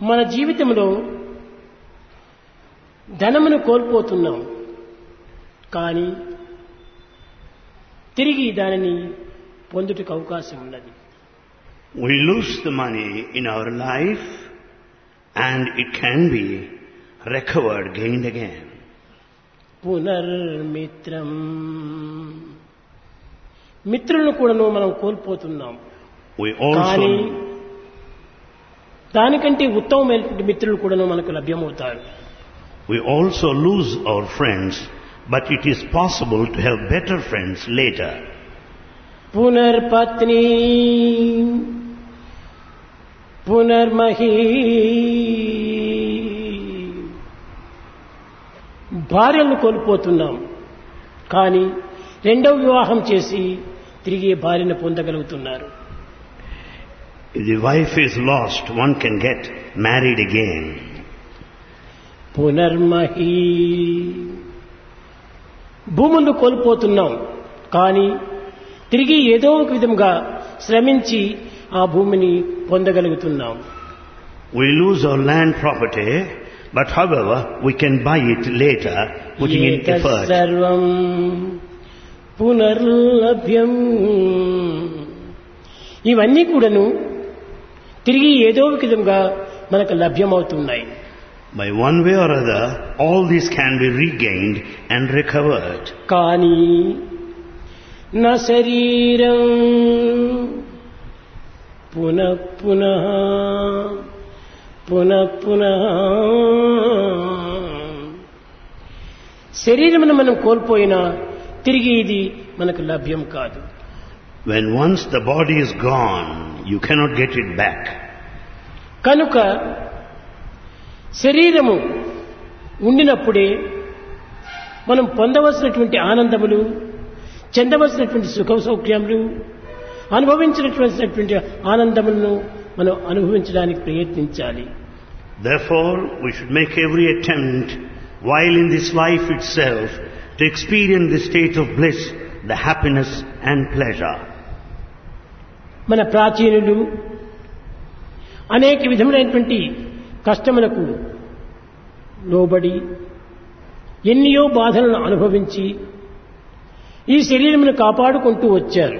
మన జీవితంలో ధనమును కోల్పోతున్నాం కానీ తిరిగి దానిని పొందుటకు అవకాశం ఉన్నది We lose the money in our life and it can be recovered, gained again. పునర్మిత్రం మిత్రులను కూడాను మనం కోల్పోతున్నాం We కానీ also, దానికంటే ఉత్తమమైనటువంటి మిత్రులు కూడాను మనకు లభ్యమవుతారు we also lose our friends, but it is possible to have better friends later. పునర్పత్ని పునర్మహీ భార్యలను కోల్పోతున్నాం కానీ రెండవ వివాహం చేసి తిరిగి భార్యను పొందగలుగుతున్నారు If the wife is lost, one can get married again. పునర్మహీ భూములను కోల్పోతున్నాం కానీ తిరిగి ఏదో ఒక విధంగా శ్రమించి ఆ భూమిని పొందగలుగుతున్నాం We lose our land property, but however, we can buy it later, putting in effort. సర్వం పునర్లభ్యం ఇవన్నీ కూడాను తిరిగి ఏదో ఒక విధంగా మనకు లభ్యమవుతున్నాయి By one way or other, all these can be regained and recovered. కానీ నా శరీరం పునః పునః పునః పునః శరీరమును మనం కోల్పోయినా తిరిగి ఇది మనకు లభ్యం కాదు When once the body is gone, you cannot get it back. కనుక శరీరము ఉండినప్పుడే మనం పొందవలసినటువంటి ఆనందములు చెందవలసినటువంటి సుఖ సౌఖ్యములు అనుభవించినటువంటి ఆనందములను మనం అనుభవించడానికి ప్రయత్నించాలి Therefore, we should make every attempt, while in this life itself, to experience the state of bliss, the happiness and pleasure. మన ప్రాచీనులు అనేక విధములైనటువంటి కష్టములకు లోబడి ఎన్నియో బాధలను అనుభవించి ఈ శరీరమును కాపాడుకుంటూ వచ్చారు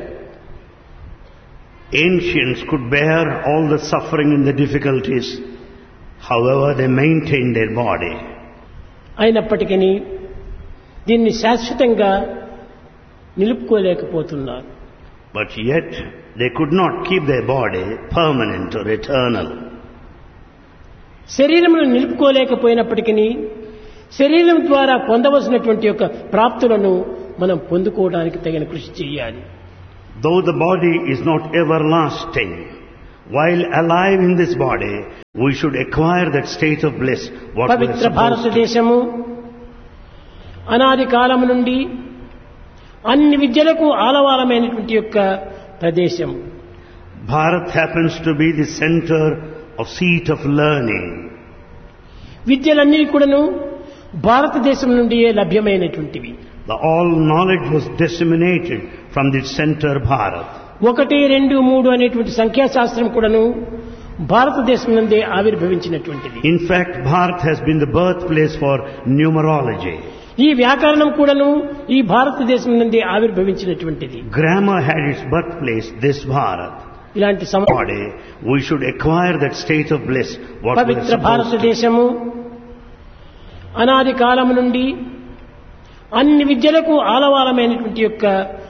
Ancients could bear all the suffering and the difficulties, however they maintained their body. అయినప్పటికీ దీన్ని శాశ్వతంగా నిలుపుకోలేకపోతున్నారు But yet, they could not keep their body permanent or eternal. శరీరమును నిలుపుకోలేకపోయినప్పటికీ శరీరం ద్వారా పొందవలసినటువంటి యొక్క ప్రాప్తులను మనం పొందుకోవడానికి తగిన కృషి చేయాలి Though the body is not everlasting, while alive in this body, we should acquire that state of bliss, what we are Pavitra supposed to. భారతదేశము అనాది కాలము నుండి అన్ని విద్యలకు ఆలవాలమైనటువంటి యొక్క ప్రదేశం Bharat happens to be the center of seat of learning. విద్యలన్నీ కూడాను భారతదేశం నుండియే లభ్యమైనటువంటివి The all knowledge was disseminated from the center Bharat. ఒకటి రెండు మూడు అనేటువంటి సంఖ్యాశాస్త్రం కూడాను భారతదేశం నుండే ఆవిర్భవించినటువంటిది In fact, Bharat has been the birthplace for numerology. ఈ వ్యాకరణం కూడాను ఈ భారతదేశం నుండి ఆవిర్భవించినటువంటిది Grammar had its birthplace, this Bharat. ఇలాంటి సమ Body, we should acquire that state of bliss, what we are Pavitra supposed to. భారతదేశము అనాది కాలము నుండి అన్ని విద్యలకు ఆలవాలమైనటువంటి యొక్క